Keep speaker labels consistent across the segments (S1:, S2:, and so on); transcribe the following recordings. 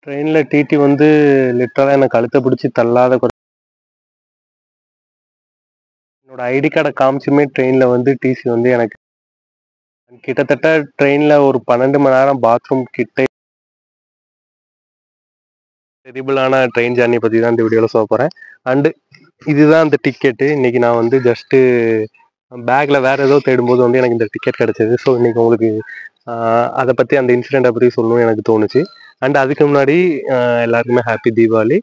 S1: ட்ரெயின்ல டிடி வந்து லிட்டரலா என்ன கழுத்த பிடிச்சு தள்ளாத குறை என்னோட ஐடி கார்டை காமிச்சுமே ட்ரெயின்ல வந்து டிசி வந்து எனக்கு கிட்டத்தட்ட ட்ரெயின்ல ஒரு பன்னெண்டு மணி நேரம் பாத்ரூம் கிட்ட டெரிபிளான ட்ரெயின் ஜர்னி பற்றி தான் இந்த வீடியோவில் சொல்ல போகிறேன் அண்டு இதுதான் அந்த டிக்கெட்டு இன்னைக்கு நான் வந்து ஜஸ்ட்டு பேக்கில் வேறு ஏதோ தேடும்போது வந்து எனக்கு இந்த டிக்கெட் கிடச்சிது ஸோ இன்னைக்கு உங்களுக்கு ஆஹ், அதை பற்றி அந்த இன்சிடெண்ட்டை பற்றி சொல்லணும்னு எனக்கு தோணுச்சு அண்ட் அதுக்கு முன்னாடி ஆஹ், எல்லாருக்குமே ஹாப்பி தீபாவளி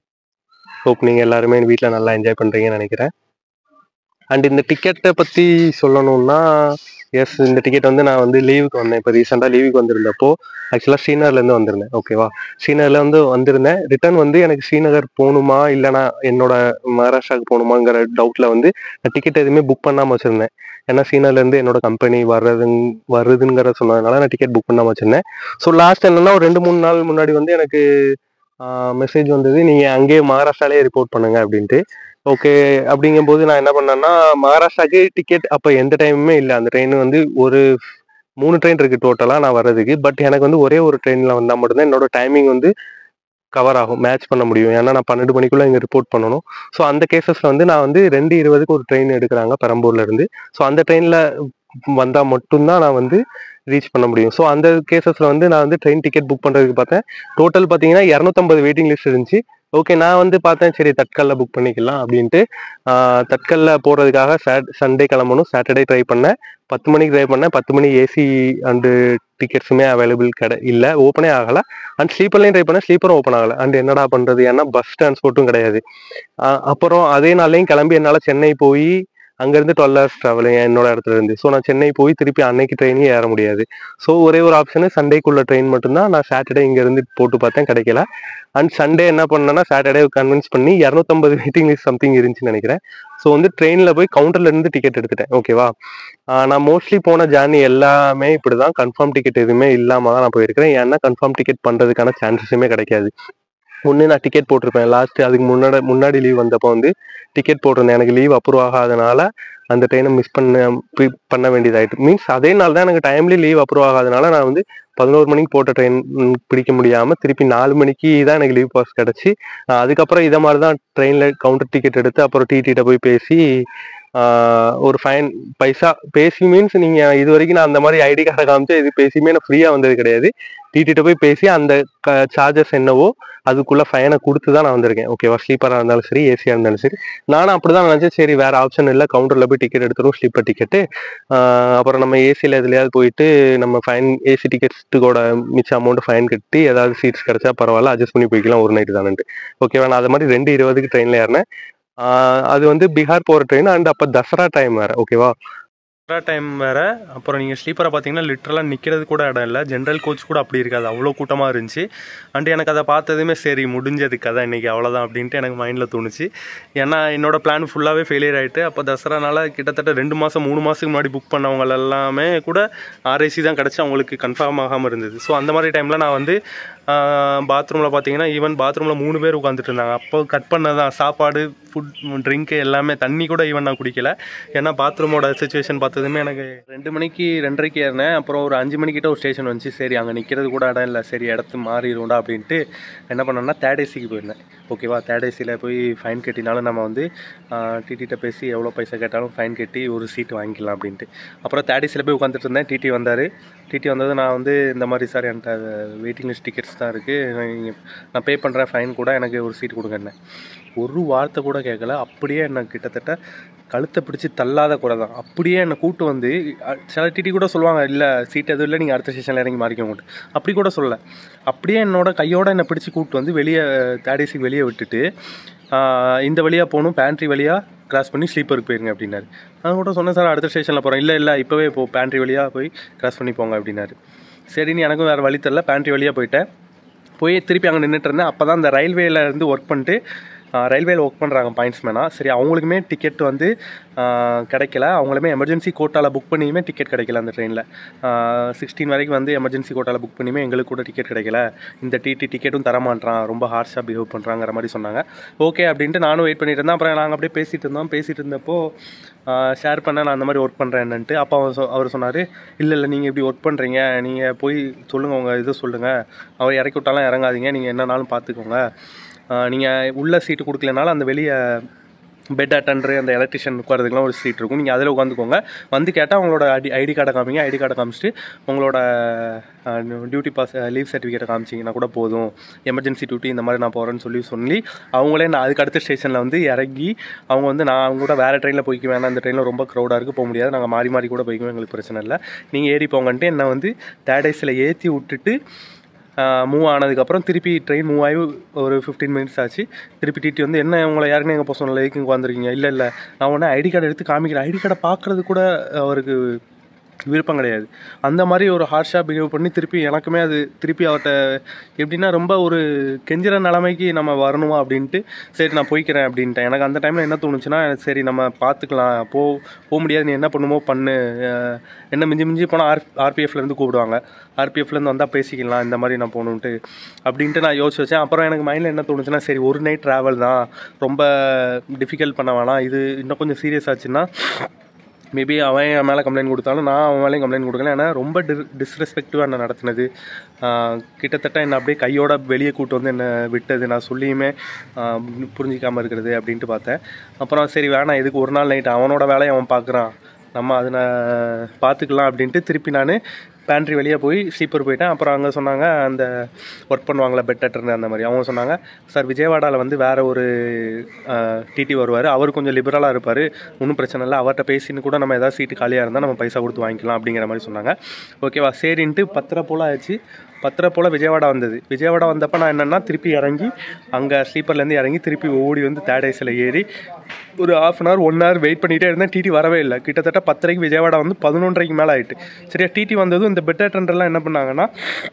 S1: ஹோப் நீங்கள் எல்லாருமே வீட்டில் நல்லா என்ஜாய் பண்ணுறீங்கன்னு நினைக்கிறேன் அண்ட் இந்த டிக்கெட்டை பற்றி சொல்லணும்னா எஸ் இந்த டிக்கெட் வந்து நான் வந்து லீவுக்கு வந்தேன் இப்போ ரீசெண்டாக லீவுக்கு வந்திருந்தப்போ ஆக்சுவலாக ஸ்ரீநகர்லேருந்து வந்திருந்தேன் ஓகேவா ஸ்ரீநகர்ல வந்து வந்திருந்தேன் ரிட்டர்ன் வந்து எனக்கு ஸ்ரீநகர் போகணுமா இல்லைனா என்னோட மகாராஷ்டிராவுக்கு போகணுமாங்கிற டவுட்டில் வந்து நான் டிக்கெட் எதுவுமே புக் பண்ணாமல் வச்சுருந்தேன் ஏன்னா ஸ்ரீநகர்லேருந்து என்னோட கம்பெனி வர்றதுங் வருதுங்கிற சொன்னதுனால நான் டிக்கெட் புக் பண்ணாமல் வச்சுருந்தேன் ஸோ லாஸ்ட் என்னன்னா ஒரு ரெண்டு மூணு நாள் முன்னாடி வந்து எனக்கு மெசேஜ் வந்தது நீங்கள் அங்கேயே மகாராஷ்டிராலே ரிப்போர்ட் பண்ணுங்க அப்படின்ட்டு ஓகே அப்படிங்கும்போது நான் என்ன பண்ணேன்னா மகாராஷ்டிராக்கு டிக்கெட் அப்போ எந்த டைமுமே இல்லை அந்த ட்ரெயின் வந்து ஒரு மூணு ட்ரெயின் இருக்கு டோட்டலாக நான் வர்றதுக்கு பட் எனக்கு வந்து ஒரே ஒரு ட்ரெயினில் வந்தால் மட்டும்தான் என்னோட டைமிங் வந்து கவர் ஆகும் மேட்ச் பண்ண முடியும் ஏன்னா நான் பன்னெண்டு மணிக்குள்ள இங்கே ரிப்போர்ட் பண்ணணும் ஸோ அந்த கேசஸ்ல வந்து நான் வந்து ரெண்டு இருபதுக்கு ஒரு ட்ரெயின் எடுக்கிறாங்க பெரம்பூர்ல இருந்து ஸோ அந்த ட்ரெயினில் வந்தால் மட்டும்தான் நான் வந்து ரீச் பண்ண முடியும் ஸோ அந்த கேசஸ்ல வந்து நான் வந்து ட்ரெயின் டிக்கெட் புக் பண்ணுறதுக்கு பார்த்தேன் டோட்டல் பார்த்தீங்கன்னா இரநூத்தம்பது வெயிட்டிங் லிஸ்ட் இருந்துச்சு ஓகே நான் வந்து பார்த்தேன் சரி தட்கல்ல புக் பண்ணிக்கலாம் அப்படின்ட்டு ஆஹ், தட்கல்ல போகிறதுக்காக சாட் சண்டே கிளம்பணும் சாட்டர்டே ட்ரை பண்ணேன் பத்து மணிக்கு ட்ரை பண்ணேன் பத்து மணி ஏசி அண்டு டிக்கெட்ஸுமே அவைலபிள் கிடை இல்லை ஓப்பனே ஆகலை அண்ட் ஸ்லீப்பர்லையும் ட்ரை பண்ணேன் ஸ்லீப்பரும் ஓப்பன் ஆகலை அண்ட் என்னடா பண்ணுறது ஏன்னா பஸ் டிரான்ஸ்போர்ட்டும் கிடையாது ஆஹ், அப்புறம் அதே நாள்லையும் கிளம்பி என்னால் சென்னை போய் அங்கேருந்து டுவெல் ஹவர்ஸ் ட்ராவலிங் என்னோட இடத்துல இருந்து ஸோ நான் சென்னை போய் திருப்பி அன்னைக்கு ட்ரெயினே ஏற முடியாது ஸோ ஒரே ஒரு ஆப்ஷனு சண்டேக்குள்ள ட்ரெயின் மட்டும்தான் நான் சாட்டர்டே இங்கேருந்து போட்டு பார்த்தேன் கிடைக்கல அண்ட் சண்டே என்ன பண்ணேன்னா சாட்டர்டே கன்வின்ஸ் பண்ணி இரநூத்தம்பது வெயிட்டிங் லிஸ்ட் சம்திங் இருந்துச்சுன்னு நினைக்கிறேன் ஸோ வந்து ட்ரெயினில் போய் கவுண்டர்ல இருந்து டிக்கெட் எடுத்துட்டேன் ஓகேவா ஆஹ் நான் மோஸ்ட்லி போன ஜேர்னி எல்லாமே இப்படி தான் கன்ஃபார்ம் டிக்கெட் எதுவுமே இல்லாமல் தான் நான் போயிருக்கிறேன் ஏன்னா கன்ஃபார்ம் டிக்கெட் பண்ணுறதுக்கான சான்சஸுமே கிடைக்காது ஒன்று நான் டிக்கெட் போட்டிருப்பேன் லாஸ்ட் அதுக்கு முன்னாடி முன்னாடி லீவ் வந்தப்போ வந்து டிக்கெட் போட்டிருந்தேன் எனக்கு லீவ் அப்ரூவ் ஆகாதனால அந்த ட்ரெயினை மிஸ் பண்ண பி- பண்ண வேண்டியதாயிட்டு மீன்ஸ் அதே நாள் தான் எனக்கு டைம்லி லீவ் அப்ரூவ் ஆகாதனால நான் வந்து பதினோரு மணிக்கு போட்ட ட்ரெயின் பிடிக்க முடியாமல் திருப்பி நாலு மணிக்கு தான் எனக்கு லீவ் பாஸ் கிடச்சி அதுக்கப்புறம் இதை மாதிரி தான் ட்ரெயினில் கவுண்டர் டிக்கெட் எடுத்து அப்புறம் டிடிகிட்ட போய் பேசி ஆஹ், ஒரு ஃபைன் பைசா பேசி மீன்ஸ் நீங்கள் இது வரைக்கும் நான் அந்த மாதிரி ஐடி கார்டை காமிச்சு இது பேசியுமே நான் ஃப்ரீயாக வந்தது கிடையாது டிடிகிட்ட போய் பேசி அந்த சார்ஜஸ் என்னவோ அதுக்குள்ள ஃபைனை கொடுத்து தான் நான் வந்திருக்கேன் ஓகேவா ஸ்லீப்பராக இருந்தாலும் சரி ஏசியாக இருந்தாலும் சரி நானும் அப்படி தான் நினச்சேன் சரி வேற ஆப்ஷன் இல்லை கவுண்டரில் போய் டிக்கெட் எடுத்துரும் ஸ்லீப்பர் டிக்கெட்டு அப்புறம் நம்ம ஏசியில் எதுலையாவது போயிட்டு நம்ம ஃபைன் ஏசி டிக்கெட்ஸுக்கோட மிச்ச அமௌண்ட் ஃபைன் கட்டி ஏதாவது சீட்ஸ் கிடைச்சா பரவாயில்ல அட்ஜஸ்ட் பண்ணி போய்க்கலாம் ஒரு நைட்டு தானேன்ட்டு ஓகேவா நான் அது மாதிரி ரெண்டு இருபதுக்கு ட்ரெயினில் ஏறினேன் ஆஹ் அது வந்து பீகார் போகிற ட்ரெயின் அண்ட் அப்போ தசரா டைம் வேறு ஓகேவா தசரா டைம் வேற அப்புறம் நீங்கள் ஸ்லீப்பரை பார்த்தீங்கன்னா லிட்டரலாக நிற்கிறது கூட இடம் இல்லை ஜென்ரல் கோச் கூட அப்படி இருக்காது அவ்வளோ கூட்டமாக இருந்துச்சு அண்ட் எனக்கு அதை பார்த்ததுமே சரி முடிஞ்சது கதை இன்னைக்கு அவ்வளோதான் அப்படின்ட்டு எனக்கு மைண்டில் தோணுச்சு ஏன்னா என்னோட பிளான் ஃபுல்லாகவே ஃபெயிலியர் ஆகிட்டு அப்போ தசரானால கிட்டத்தட்ட ரெண்டு மாதம் மூணு மாதத்துக்கு முன்னாடி புக் பண்ணவங்க எல்லாமே கூட ஆர்ஐசி தான் கிடச்சி அவங்களுக்கு கன்ஃபார்ம் ஆகாமல் இருந்தது ஸோ அந்த மாதிரி டைமில் நான் வந்து பாத்ரூமில் பார்த்தீங்கன்னா ஈவன் பாத்ரூமில் மூணு பேர் உட்காந்துட்டு இருந்தாங்க அப்போ கட் பண்ணதான் சாப்பாடு ஃபுட் ட்ரிங்க்கு எல்லாமே தண்ணி கூட ஈவன் நான் குடிக்கல ஏன்னா பாத்ரூமோட சுச்சுவேஷன் பார்த்ததுமே எனக்கு ரெண்டு மணிக்கு ரெண்டரைக்கு ஏறினேன் அப்புறம் ஒரு அஞ்சு மணிக்கிட்ட ஒரு ஸ்டேஷன் வந்துச்சு சரி அங்கே நிற்கிறது கூட இடம் இல்லை சரி இடத்து மாறிடும்டா அப்படின்ட்டு என்ன பண்ணேன்னா தேர்ட் ஏசிக்கு போயிருந்தேன் ஓகேவா தேர்ட் ஏசியில் போய் ஃபைன் கட்டினாலும் நம்ம வந்து டிடிகிட்ட பேசி எவ்வளோ பைசா கேட்டாலும் ஃபைன் கட்டி ஒரு சீட் வாங்கிக்கலாம் அப்படின்ட்டு அப்புறம் தேர்ட் ஏசியில் போய் உட்காந்துட்டு இருந்தேன் டிடி வந்தார் டிடி வந்தது நான் வந்து இந்த மாதிரி சார் என்கிட்ட வெயிட்டிங் லிஸ்ட் டிக்கெட்ஸ் தான் இருக்குது நீங்கள் நான் பே பண்ணுறேன் ஃபைன் கூட எனக்கு ஒரு சீட் கொடுங்கண்ணே ஒரு வார்த்தை கூட கேட்கல அப்படியே என்னை கிட்டத்தட்ட கழுத்தை பிடிச்சி தள்ளாத கூட தான் அப்படியே என்னை கூட்டு வந்து அ- சில டிடி கூட சொல்லுவாங்க இல்லை சீட் எதுவும் இல்லை நீங்கள் அடுத்த ஸ்டேஷனில் இறங்கி மாறிக்கோங்க அப்படி கூட சொல்லல அப்படியே என்னோட கையோட என்னை பிடிச்சி கூட்டு வந்து வெளியே தேடிசி வெளியே விட்டுட்டு ஆஹ், இந்த வழியாக போகணும் பேண்ட்ரி வழியாக கிராஸ் பண்ணி ஸ்லீப்பருக்கு போயிருங்க அப்படின்னாரு நான் கூட சொன்னேன் சார் அடுத்த ஸ்டேஷனில் போகிறேன் இல்லை இல்லை இப்போவே இப்போ பேண்ட்ரி வழியாக போய் கிராஸ் பண்ணி போங்க அப்படின்னாரு சரின்னு எனக்கும் வேறு வழி தெரில பேண்ட்ரி வழியாக போயிட்டேன் போய் திருப்பி அங்கே நின்றுட்டு இருந்தேன் அப்போ தான் அந்த ரயில்வேல இருந்து ஒர்க் பண்ணிட்டு ரயில்வேல ஒர்க் பண்ணுறாங்க பாயிண்ட்ஸ்மேனாக சரி அவங்களுக்குமே டிக்கெட் வந்து ஆஹ், கிடைக்கல அவங்களுமே எமர்ஜென்சி கோட்டாவில் புக் பண்ணியுமே டிக்கெட் கிடைக்கல அந்த ட்ரெயினில் சிக்ஸ்டீன் வரைக்கும் வந்து எமர்ஜென்சி கோட்டாவில் புக் பண்ணியுமே எங்களுக்கு கூட டிக்கெட் கிடைக்கல இந்த டிடி டிக்கெட்டும் தரமாட்டான் ரொம்ப ஹார்ஷாக பிஹேவ் பண்ணுறாங்கிற மாதிரி சொன்னாங்க ஓகே அப்படின்ட்டு நானும் வெயிட் பண்ணிட்டு இருந்தேன் அப்புறம் நாங்கள் அப்படியே பேசிகிட்டு இருந்தோம் பேசிகிட்டு இருந்தப்போ ஷேர் பண்ண நான் அந்த மாதிரி ஒர்க் பண்ணுறேன்னுட்டு அப்போ அவர் சொ அவர் சொன்னார் இல்லை இல்லை நீங்கள் இப்படி ஒர்க் பண்ணுறீங்க நீங்கள் போய் சொல்லுங்கள் உங்கள் இது சொல்லுங்கள் அவர் இறக்கி விட்டாலும் இறங்காதீங்க நீங்கள் என்னன்னாலும் பார்த்துக்கோங்க நீங்கள் உள்ள சீட்டு கொடுக்கலனாலும் அந்த வெளியே பெட் அட்டண்டர் அந்த எலக்ட்ரிஷியன் உட்காரதுக்குலாம் ஒரு சீட் இருக்கும் நீங்கள் அதில் உட்காந்துக்கோங்க வந்து கேட்டால் உங்களோட ஐடி ஐடி கார்டை காமிங்க ஐடி கார்டை காமிச்சிட்டு உங்களோட டியூட்டி பாஸ் லீவ் சர்டிஃபிகேட்டை காமிச்சிங்கன்னா கூட போதும் எமர்ஜென்சி டியூட்டி இந்த மாதிரி நான் போகிறேன்னு சொல்லி சொல்லி அவங்களே நான் அதுக்கு அடுத்த ஸ்டேஷனில் வந்து இறங்கி அவங்க வந்து நான் அவங்க கூட வேறு ட்ரெயினில் போய்க்க வேணாம் அந்த ட்ரெயினில் ரொம்ப க்ரௌடாக இருக்குது போக முடியாது நாங்கள் மாறி மாறி கூட போய்க்குவோம் எங்களுக்கு பிரச்சனை இல்லை நீங்கள் ஏறி போங்கன்ட்டு என்னை வந்து தேர்ட் ஐஸில் ஏற்றி விட்டுட்டு மூவ் ஆனதுக்கப்புறம் திருப்பி ட்ரெயின் மூவ் ஆகி ஒரு ஃபிஃப்டீன் மினிட்ஸ் ஆச்சு திருப்பி டிடி வந்து என்ன உங்களை யாருன்னு எங்கள் பசங்க எதுக்கு இங்கே வந்திருக்கீங்க இல்லை இல்லை நான் உடனே ஐடி கார்டு எடுத்து காமிக்கிறேன் ஐடி கார்டை பார்க்குறது கூட அவருக்கு விருப்பம் கிடையாது அந்த மாதிரி ஒரு ஹார்ஷாக பிஹேவ் பண்ணி திருப்பி எனக்குமே அது திருப்பி அவர்கிட்ட எப்படின்னா ரொம்ப ஒரு கெஞ்சிற நிலைமைக்கு நம்ம வரணுமா அப்படின்ட்டு சரி நான் போய்க்கிறேன் அப்படின்ட்டேன் எனக்கு அந்த டைமில் என்ன தோணுச்சுன்னா சரி நம்ம பார்த்துக்கலாம் போ போக முடியாது நீ என்ன பண்ணுமோ பண்ணு அஹ் என்ன மிஞ்சி மிஞ்சி போனால் ஆர் ஆர்பிஎஃப்லேருந்து கூப்பிடுவாங்க ஆர்பிஎஃப்லேருந்து வந்தால் பேசிக்கலாம் இந்த மாதிரி நான் போகணுன்ட்டு அப்படின்ட்டு நான் யோசிச்சு வச்சேன் அப்புறம் எனக்கு மைண்டில் என்ன தோணுச்சுன்னா சரி ஒரு நைட் ட்ராவல் தான் ரொம்ப டிஃபிகல்ட் பண்ண வேணாம் இது இன்னும் கொஞ்சம் சீரியஸ் ஆச்சுன்னா மேபி அவன் என் மேலே கம்ப்ளைண்ட் கொடுத்தாலும் நான் அவன் மேலேயும் கம்ப்ளைண்ட் கொடுக்கல ஏன்னா ரொம்ப டி டிஸ்ரெஸ்பெக்டிவாக என்ன நடத்தினது ஆஹ் கிட்டத்தட்ட என்னை அப்படியே கையோட வெளியே கூட்டு வந்து என்னை விட்டது நான் சொல்லியுமே ஆஹ் புரிஞ்சிக்காமல் இருக்கிறது அப்படின்ட்டு பார்த்தேன் அப்புறம் சரி வேணாம் இதுக்கு ஒரு நாள் நைட் அவனோட வேலையை அவன் பார்க்குறான் நம்ம அதை நான் பார்த்துக்கலாம் அப்படின்ட்டு திருப்பி நான் பேண்ட்ரி வெளியே போய் ஸ்லீப்பர் போயிட்டேன் அப்புறம் அங்கே சொன்னாங்க அந்த ஒர்க் பண்ணுவாங்களே பெட் அட்டர்னு அந்த மாதிரி அவங்க சொன்னாங்க சார் விஜயவாடாவில் வந்து வேறு ஒரு டிடி வருவார் அவர் கொஞ்சம் லிபரலாக இருப்பார் ஒன்றும் பிரச்சனை இல்லை அவர்கிட்ட பேசின்னு கூட நம்ம ஏதாவது சீட்டு காலியாக இருந்தால் நம்ம பைசா கொடுத்து வாங்கிக்கலாம் அப்படிங்கிற மாதிரி சொன்னாங்க ஓகேவா சரின்ட்டு பத்தரை போல் ஆச்சு பத்தரை போல் விஜயவாடா வந்தது விஜயவாடா வந்தப்போ நான் என்னென்னா திருப்பி இறங்கி அங்கே ஸ்லீப்பர்லேருந்து இறங்கி திருப்பி ஓடி வந்து தேர்ட் ஐஸில் ஏறி ஒரு half an hour one hour wait பண்ணிகிட்டே இருந்தேன் டிடி வரவே இல்லை கிட்டத்தட்ட பத்தரைக்கு விஜயவாடா வந்து பதினொன்றரைக்கு மேலே ஆயிட்டு சரியா டிடி வந்ததும் இந்த பெட் அட்டண்டர்லாம் என்ன பண்ணாங்கன்னா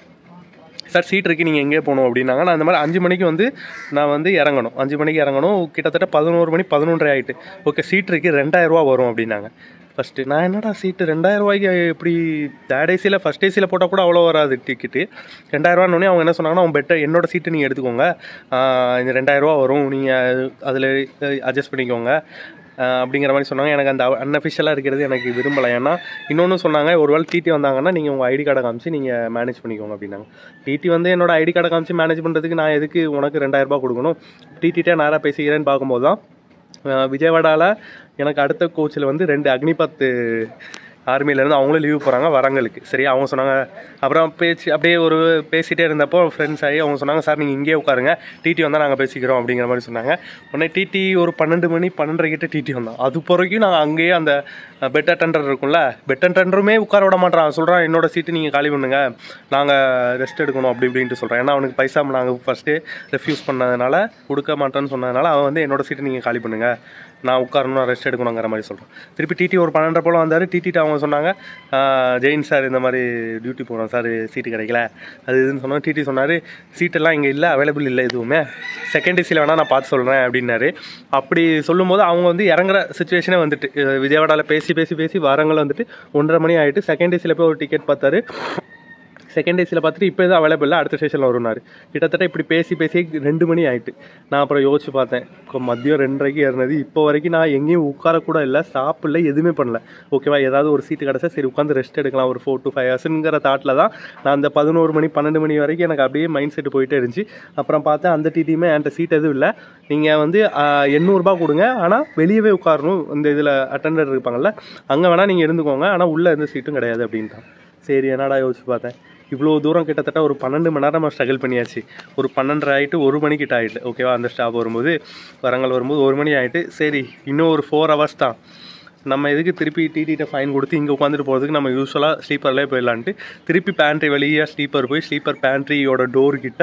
S1: சார் சீட் இருக்குது நீங்கள் எங்கே போகணும் அப்படின்னாங்க நான் இந்த மாதிரி அஞ்சு மணிக்கு வந்து நான் வந்து இறங்கணும் அஞ்சு மணிக்கு இறங்கணும் கிட்டத்தட்ட பதினோரு மணி பதினொன்றரை ஆகிட்டு ஓகே சீட் இருக்குது ரெண்டாயிரரூவா வரும் அப்படின்னாங்க ஃபஸ்ட்டு நான் என்னடா சீட்டு ரெண்டாயிரம் ரூபாய்க்கு எப்படி தேர்ட் ஏசியில் ஃபஸ்ட் ஏசியில் போட்டால் கூட அவ்வளோ வராது டிக்கெட்டு ரெண்டாயிரரூவானோடனே அவங்க என்ன சொன்னாங்கன்னா அவங்க பெட்டர் என்னோட சீட்டு நீங்கள் எடுத்துக்கோங்க ஆஹ் இந்த ரெண்டாயிரரூவா வரும் நீங்கள் அதில் அட்ஜஸ்ட் பண்ணிக்கோங்க ஆஹ் அப்படிங்கிற மாதிரி சொன்னாங்க எனக்கு அந்த அன்அஃபிஷியலாக இருக்கிறது எனக்கு விரும்பலை ஏன்னா இன்னொன்று சொன்னாங்க ஒருவேளை டிடி வந்தாங்கன்னா நீங்கள் உங்கள் ஐடி கார்டை காமிச்சு நீங்கள் மேனேஜ் பண்ணிக்கோங்க அப்படின்னாங்க டிடி வந்து என்னோட ஐடி கார்டை காமிச்சு மேனேஜ் பண்ணுறதுக்கு நான் எதுக்கு உனக்கு ரெண்டாயிரரூபா கொடுக்கணும் டிடிட்டே நேராக பேசிக்கிறேன்னு பார்க்கும்போது தான் ஆஹ் விஜயவாடாவில் எனக்கு அடுத்த கோச்சில் வந்து ரெண்டு அக்னிபத் ஆர்மியிலேருந்து அவங்களும் லீவ் போகிறாங்க வரங்களுக்கு சரி அவங்க சொன்னாங்க அப்புறம் பேச்சு அப்படியே ஒரு பேசிகிட்டே இருந்தப்போ ஃப்ரெண்ட்ஸ் ஆகி அவங்க சொன்னாங்க சார் நீங்கள் இங்கேயே உட்காருங்க டிடி வந்தால் நாங்கள் பேசிக்கிறோம் அப்படிங்கிற மாதிரி சொன்னாங்க உடனே டிடி ஒரு பன்னெண்டு மணி பன்னெண்டரை கிட்ட டிடி வந்தோம் அது பிறகு நாங்கள் அங்கேயே அந்த பெட் அட்டண்டர் இருக்கும்ல பெட் அட்டண்டருமே உட்கார விட மாட்டான் சொல்கிறான் என்னோட சீட்டு நீங்கள் காலி பண்ணுங்க நாங்கள் ரெஸ்ட் எடுக்கணும் அப்படி இப்படின்ட்டு சொல்கிறேன் ஏன்னா அவனுக்கு பைசா நாங்கள் ஃபஸ்ட்டே ரெஃப்யூஸ் பண்ணதுனால கொடுக்க மாட்டேன்னு சொன்னதுனால அவன் வந்து என்னோட சீட்டு நீங்கள் காலி பண்ணுங்க நான் உட்காரணும் ரெஸ்ட் எடுக்கணுங்கிற மாதிரி சொல்கிறேன் திருப்பி டிடி ஒரு பன்னெண்டரை போல் வந்தார் டிடிட்ட அவங்க சொன்னாங்க "ஆஹ், ஜெயின் சார் இந்த மாதிரி டியூட்டி போகிறோம் சார் சீட்டு கிடைக்கல அது இதுன்னு சொன்னால் டிடி சொன்னார் சீட்டெல்லாம் இங்கே இல்லை அவைலபிள் இல்லை எதுவுமே செகண்ட் ஏசியில் வேணால் நான் பார்த்து சொல்கிறேன் அப்படின்னாரு அப்படி சொல்லும்போது அவங்க வந்து இறங்குற சுச்சுவேஷனே வந்துட்டு அஹ் விஜயவாடாவில் பேசி பேசி பேசி வரங்களும் வந்துட்டு ஒன்றரை மணி ஆகிட்டு செகண்ட் ஏசியில் போய் ஒரு டிக்கெட் பார்த்தாரு செகண்ட் ஏசியில் பார்த்துட்டு இப்போ எதுவும் அவைலபிள் அடுத்த ஸ்டேஷனில் வரும்னாரு கிட்டத்தட்ட இப்படி பேசி பேசி ரெண்டு மணி ஆயிட்டு நான் அப்புறம் யோசிச்சு பார்த்தேன் இப்போ மதியம் ரெண்டரைக்கு ஏறினது இப்போ வரைக்கும் நான் எங்கேயும் உட்காரக்கூட இல்லை சாப்பிடல எதுவுமே பண்ணல ஓகேவா ஏதாவது ஒரு சீட்டு கிடச்சா சரி உட்காந்து ரெஸ்ட் எடுக்கலாம் ஒரு ஃபோர் டு ஃபைவ் ஹவர்ஸுங்கிற தாட்டில் தான் நான் அந்த பதினோரு மணி பன்னெண்டு மணி வரைக்கும் எனக்கு அப்படியே மைண்ட் செட் போயிட்டே இருந்துச்சு அப்புறம் பார்த்தேன் அந்த டிடியுமே என்கிட்ட சீட் எதுவும் இல்லை நீங்கள் வந்து ஆஹ், எண்ணூறுபா கொடுங்க ஆனால் வெளியவே உட்காரணும் இந்த இதில் அட்டண்டர் இருப்பாங்கல்ல அங்கே வேணால் நீங்கள் இருந்துக்கோங்க ஆனால் உள்ளே எந்த சீட்டும் கிடையாது அப்படின்ட்டான் சரி என்னடா யோசிச்சு பார்த்தேன் இவ்வளோ தூரம் கிட்டத்தட்ட ஒரு பன்னெண்டு மணி நேரம் நம்ம ஸ்ட்ரகிள் பண்ணியாச்சு ஒரு பன்னெண்டரை ஆகிட்டு ஒரு மணிக்கிட்ட ஆகிட்டு ஓகேவா அந்த ஸ்டாப் வரும்போது வரங்கள் வரும்போது ஒரு மணி ஆகிட்டு சரி இன்னும் ஒரு ஃபோர் ஹவர்ஸ் தான் நம்ம எதுக்கு திருப்பி டிடிட்ட ஃபைன் கொடுத்து இங்கே உட்காந்துட்டு போகிறதுக்கு நம்ம யூஸ்வலாக ஸ்லீப்பர்லேயே போயிடலான்ட்டு திருப்பி பேண்ட்ரி வெளியே ஸ்லீப்பர் போய் ஸ்லீப்பர் பேண்ட்ரியோட டோர் கிட்ட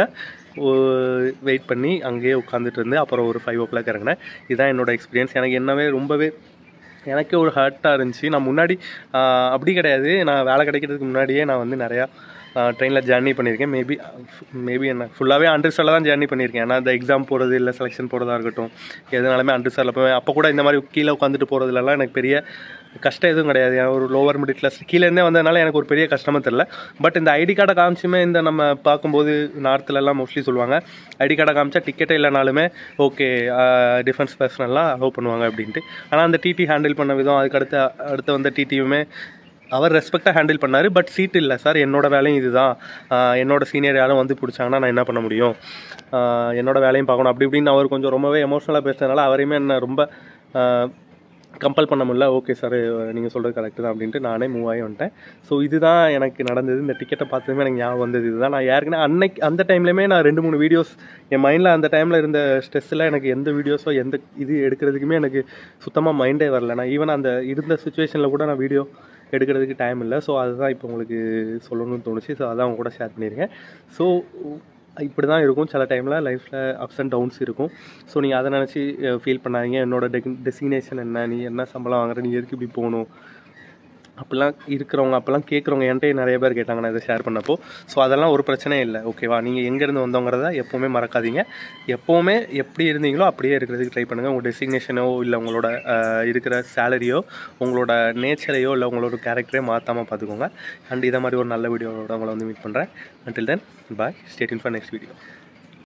S1: வெயிட் பண்ணி அங்கேயே உட்காந்துட்டு இருந்து அப்புறம் ஒரு ஃபைவ் ஓ கிளாக் இறங்கினேன் இதுதான் என்னோட எக்ஸ்பீரியன்ஸ் எனக்கு என்னவே ரொம்பவே எனக்கே ஒரு ஹர்ட்டாக இருந்துச்சு நான் முன்னாடி ஆஹ், அப்படி கிடையாது நான் வேலை கிடைக்கிறதுக்கு முன்னாடியே நான் வந்து நிறையா ட்ரெயினில் ஜேர்னி பண்ணியிருக்கேன் மேபி மேபி என்ன ஃபுல்லாகவே அண்டர்ஸ்டாரில் தான் ஜேர்னி பண்ணியிருக்கேன் ஏன்னா இந்த எக்ஸாம் போகிறது இல்லை செலெக்ஷன் போகிறதா இருக்கட்டும் எதுனாலுமே அண்டர்ஸ்டாரில் போய் அப்போ கூட இந்த மாதிரி கீழே உட்காந்துட்டு போகிறதுலலாம் எனக்கு பெரிய கஷ்டம் எதுவும் கிடையாது ஏன் ஒரு லோவர் மிடில் கிளாஸ் கீழேருந்தே வந்ததுனால எனக்கு ஒரு பெரிய கஷ்டமும் தெரில பட் இந்த ஐடி கார்டை காமிச்சுமே இந்த நம்ம பார்க்கும்போது நார்த்துலலாம் மோஸ்ட்லி சொல்லுவாங்க ஐடி கார்டை காமிச்சா டிக்கெட்டே இல்லைனாலுமே ஓகே டிஃபென்ஸ் பர்சனல்லாம் அலோவ் பண்ணுவாங்க அப்படின்ட்டு ஆனால் அந்த டிடி ஹேண்டில் பண்ண விதம் அதுக்கடுத்து அடுத்து வந்த டிடியுமே அவர் ரெஸ்பெக்டாக ஹேண்டில் பண்ணார் பட் சீட் இல்லை சார் என்னோட வேலையும் இதுதான் ஆஹ் என்னோட சீனியர் யாரும் வந்து பிடிச்சாங்கன்னா நான் என்ன பண்ண முடியும் ஆஹ் என்னோட வேலையும் பார்க்கணும் அப்படி இப்படின்னு அவர் கொஞ்சம் ரொம்பவே எமோஷனலாக பேசுறதுனால அவரையுமே என்ன ரொம்ப கம்பல் பண்ண முடியல ஓகே சார் நீங்கள் சொல்கிறது கரெக்டு தான் அப்படின்ட்டு நானே மூவ் ஆகி வந்துட்டேன் ஸோ இதுதான் எனக்கு நடந்தது இந்த டிக்கெட்டை பார்த்ததுமே எனக்கு ஞாபகம் வந்தது இதுதான் நான் ஏற்கனவே அன்னைக்கு அந்த டைம்லையுமே நான் ரெண்டு மூணு வீடியோஸ் என் மைண்டில் அந்த டைமில் இருந்த ஸ்ட்ரெஸ்ஸில் எனக்கு எந்த வீடியோஸோ எந்த இது எடுக்கிறதுக்குமே எனக்கு சுத்தமாக மைண்டே வரல நான் ஈவன் அந்த இருந்த சுச்சுவேஷனில் கூட நான் வீடியோ எடுக்கிறதுக்கு டைம் இல்லை ஸோ அதுதான் இப்போ உங்களுக்கு சொல்லணும்னு தோணுச்சு ஸோ அதான் அவங்க கூட ஷேர் பண்ணியிருக்கேன் ஸோ இப்படி தான் இருக்கும் சில டைமில் லைஃப்பில் அப்ஸ் அண்ட் டவுன்ஸ் இருக்கும் ஸோ நீங்கள் அதை நினச்சி ஃபீல் பண்ணாதீங்க என்னோட டெக் டெசிக்னேஷன் என்ன நீ என்ன சம்பளம் வாங்குற நீ எதுக்கு இப்படி போகணும் அப்படிலாம் இருக்கிறவங்க அப்போல்லாம் கேட்குறவங்க என்கிட்ட நிறைய பேர் கேட்டாங்க நான் இதை ஷேர் பண்ணப்போ ஸோ அதெல்லாம் ஒரு பிரச்சனையும் இல்லை ஓகேவா நீங்கள் எங்கேருந்து வந்தவங்கிறத எப்போவுமே மறக்காதீங்க எப்போவுமே எப்படி இருந்தீங்களோ அப்படியே இருக்கிறதுக்கு ட்ரை பண்ணுங்கள் உங்கள் டெசிக்னேஷனோ இல்லை உங்களோட அஹ், இருக்கிற சேலரியோ உங்களோட நேச்சரையோ இல்லை உங்களோட கேரக்டரே மாற்றாமல் பார்த்துக்கோங்க அண்ட் இதை மாதிரி ஒரு நல்ல வீடியோவோட உங்களை வந்து மீட் பண்ணுறேன் until தென் பாய் ஸ்டேட் இன் ஃபார் நெக்ஸ்ட் வீடியோ